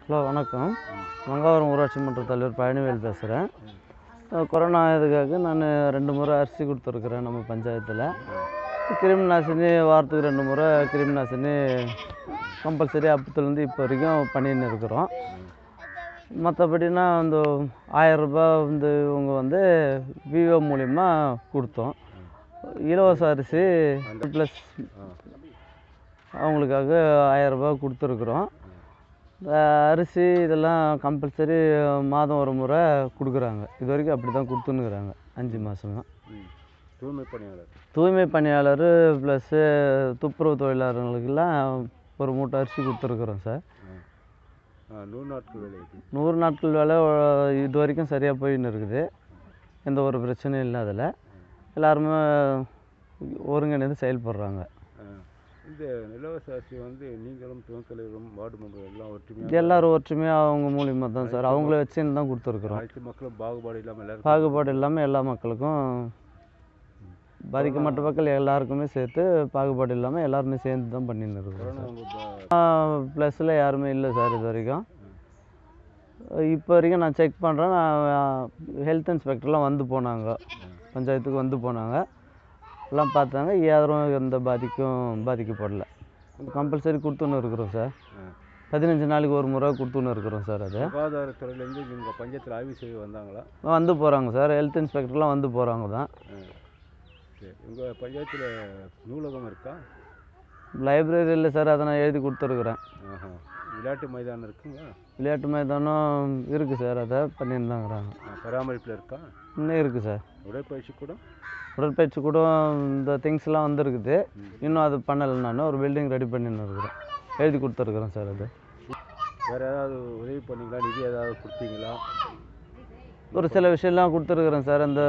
Hello வணக்கம் மங்காவரம் ஊராட்சி மன்ற தலைவர் பழனிவேல் பேசுகிறேன் கொரோனா இதுக்காக நான் ரெண்டு முறை அரிசி கொடுத்துருக்குறேன் நம்ம பஞ்சாயத்தில் கிருமி நாசினி வாரத்துக்கு ரெண்டு முறை கிருமி நாசினி கம்பல்சரி அப்பத்துலேருந்து இப்போ வரைக்கும் பண்ணின்னு இருக்கிறோம் மற்றபடினா அந்த ஆயரரூபா வந்து இவங்க வந்து விவோ மூலிமா கொடுத்தோம் இலவச அரிசி ப்ளஸ் அவங்களுக்காக ஆயரரூபா கொடுத்துருக்குறோம் இந்த அரிசி இதெல்லாம் கம்பல்சரி மாதம் ஒரு முறை கொடுக்குறாங்க இது வரைக்கும் அப்படி தான் கொடுத்துன்னுக்குறாங்க அஞ்சு மாதமாக ம். தூய்மை பணியாளர் தூய்மை பணியாளர் ப்ளஸ்ஸு துப்புரவு தொழிலாளர்களுக்கெல்லாம் ஒரு மூட்டை அரிசி கொடுத்துருக்குறோம் சார் ஆ நூறு நாட்கள் வேலை இது நூறு நாட்கள் வேலை அஹ், இது வரைக்கும் சரியாக போயின்னு இருக்குது எந்த ஒரு பிரச்சனையும் இல்லை அதில் எல்லாருமே ஒருங்கிணைந்து செயல்படுறாங்க ஆ. இந்த இலவச அரிசி வந்து நீங்களும் துணைத் தலைவரும் வார்டு மெம்பர் எல்லாம் இது ஒற்றுமையாக எல்லாரும் ஒற்றுமையாக அவங்க மூலியமாக தான் சார் அவங்கள வச்சுன்னு தான் கொடுத்துருக்குறோம் அனைத்து மக்களும் பாகுபாடு இல்லாமல் எல்லாரும் பாகுபாடு இல்லாமல் எல்லா மக்களுக்கும் பாதிக்கப்பட்ட மக்கள் எல்லாருக்குமே சேர்த்து பாகுபாடு இல்லாமல் எல்லாருமே சேர்ந்து தான் பண்ணின்னு இருக்கிறோம் கொரோனா உங்கள் ப்ளஸில் யாருமே இல்லை சார் இது வரைக்கும் இப்போ வரைக்கும் நான் செக் பண்ணுறேன் நான் ஹெல்த் இன்ஸ்பெக்டர்லாம் வந்து போனாங்க பஞ்சாயத்துக்கு வந்து போனாங்க எல்லாம் பார்த்தாங்க யாரும் எந்த பாதிக்கும் பாதிக்கப்படல கம்பல்சரி கொடுத்துன்னு இருக்கிறோம் சார் பதினஞ்சு நாளைக்கு ஒரு முறை கொடுத்துன்னு இருக்கிறோம் சார் அது சுகாதாரத்துறையிலேருந்து உங்கள் பஞ்சாயத்தில் ஆய்வு செய்ய வந்தாங்களா வந்து போகிறாங்க சார் ஹெல்த் இன்ஸ்பெக்டர்லாம் வந்து போகிறாங்க தான் ஆ. சரி உங்கள் பஞ்சாயத்தில் நூலகம் இருக்கா லைப்ரரி இல்லை சார் அதை நான் எழுதி கொடுத்துருக்குறேன் ஆஹா விளையாட்டு மைதானம் இருக்குங்களா விளையாட்டு மைதானம் இருக்குது சார் அதை பண்ணின்னு தாங்கிறாங்க ஆ, பராமரிப்பில் இருக்கா இன்னும் இருக்குது சார் உடற்பயிற்சி கூட உடற்பயிற்சி கூட இந்த திங்ஸ்லாம் வந்துருக்குது இன்னும் அது பண்ணலை நான் ஒரு பில்டிங் ரெடி பண்ணின்னு இருக்கிறேன் எழுதி கொடுத்துருக்குறேன் சார் அது வேறு ஏதாவது உதவி பண்ணீங்களா நிதி ஏதாவது கொடுத்தீங்களா ஒரு சில விஷயம்லாம் கொடுத்துருக்குறேன் சார் அந்த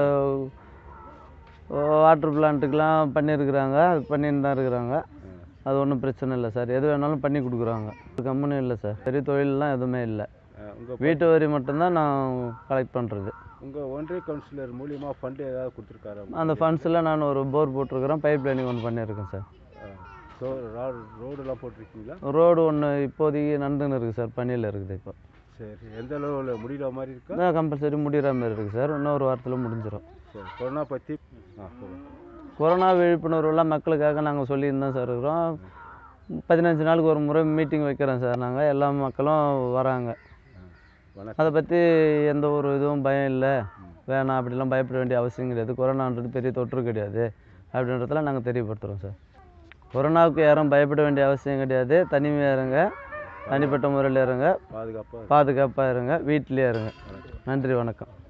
வாட்டர் பிளான்ட்டுக்கெலாம் பண்ணியிருக்கிறாங்க அது பண்ணின்னு தான் இருக்கிறாங்க அது ஒன்றும் பிரச்சனை இல்லை சார் எது வேணாலும் பண்ணி கொடுக்குறாங்க கம்முன்னு இல்லை சார் பெரிய தொழிலெலாம் எதுவுமே இல்லை உங்கள் வீட்டு வரி மட்டும்தான் நான் கலெக்ட் பண்ணுறது உங்கள் ஒன்றிய கவுன்சிலர் மூலியமாக ஃபண்டு ஏதாவது கொடுத்துருக்காரா அந்த ஃபண்ட்ஸில் நான் ஒரு போர் போட்டிருக்கிறேன் பைப் லைனிங் ஒன்று பண்ணியிருக்கேன் சார் ரோடெல்லாம் போட்டிருக்கீங்களா ரோடு ஒன்று இப்போதைக்கு நடந்துன்னு இருக்குது சார் பணியில் இருக்குது இப்போ சரி எந்த அளவில் முடிகிற மாதிரி இருக்கா இதான் கம்பல்சரி முடிகிற மாதிரி இருக்குது சார் இன்னொரு வாரத்தில் முடிஞ்சிடும் சரி கொரோனா பற்றி ஆ சொல்லுங்கள் கொரோனா விழிப்புணர்வுலாம் மக்களுக்காக நாங்கள் சொல்லியிருந்தோம் சார் இருக்கிறோம் பதினஞ்சு நாளுக்கு ஒரு முறை மீட்டிங் வைக்கிறோம் சார் நாங்கள் எல்லா மக்களும் வராங்க வணக்கம் அதை பற்றி எந்த ஒரு இதுவும் பயம் இல்லை வேணாம் அப்படிலாம் பயப்பட வேண்டிய அவசியம் கிடையாது கொரோனான்றது பெரிய தொற்று கிடையாது அப்படின்றதெல்லாம் நாங்கள் தெரியப்படுத்துகிறோம் சார் கொரோனாவுக்கு யாரும் பயப்பட வேண்டிய அவசியம் கிடையாது தனிமையாக இருங்க தனிப்பட்ட முறையில் இருங்க பாதுகாப்பாக பாதுகாப்பாக இருங்க வீட்டிலே இருங்க நன்றி வணக்கம்